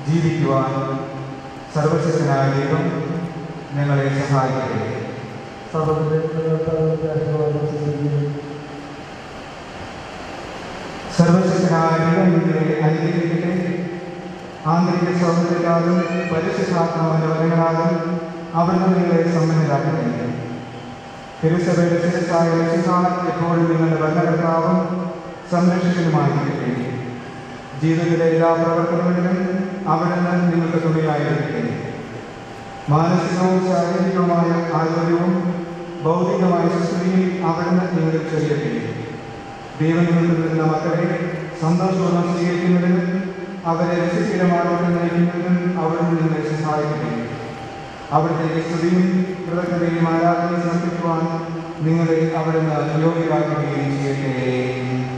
ജീവിക്കുവാൻ സർവശക്തനായ ദൈവം ഞങ്ങളെ സഹായിക്കട്ടെ സർവശക്തനായ ദൈവം നിങ്ങളെ അനുഗ്രഹിക്കട്ടെ ആന്തരിക സൗന്ദര്യത്താലും പരിശുദ്ധാത്മാവിന്റെ വരങ്ങളാലും അവിടുന്ന് നിങ്ങളെ സമ്പന്നരാക്കട്ടെ തിരുസഭയുടെ ശിരസായ രക്ഷിക്കാൻ എപ്പോഴും നിങ്ങളുടെ ഭരണകർത്താവും സംരക്ഷകനുമായിരിക്കട്ടെ ജീവിതത്തിലെ എല്ലാ പ്രവർത്തനങ്ങളിലും അവിടുന്ന് നിങ്ങൾക്ക് തുണയായിരിക്കട്ടെ മാനസികവും ശാരീരികവുമായ ആരോഗ്യവും ഭൗതികമായ സുസ്ഥിതിയും അവിടുന്ന് നിങ്ങൾക്ക് ചെയ്യട്ടെ ദൈവം നിങ്ങൾക്ക് നൽകുന്ന മക്കളെ സന്തോഷപൂർവ്വം സ്വീകരിക്കുന്നതിനും അവരെ രസികരമായിട്ട് നയിക്കുന്നതിനും അവിടുന്ന് നിങ്ങളെ സഹായിക്കട്ടെ അവിടുത്തെ സ്തുതിയും കൃതജ്ഞതയും ആരാധനയും സമർപ്പിക്കുവാൻ നിങ്ങളെ അവിടുന്ന് യോഗ്യരാക്കുകയും ചെയ്യട്ടെ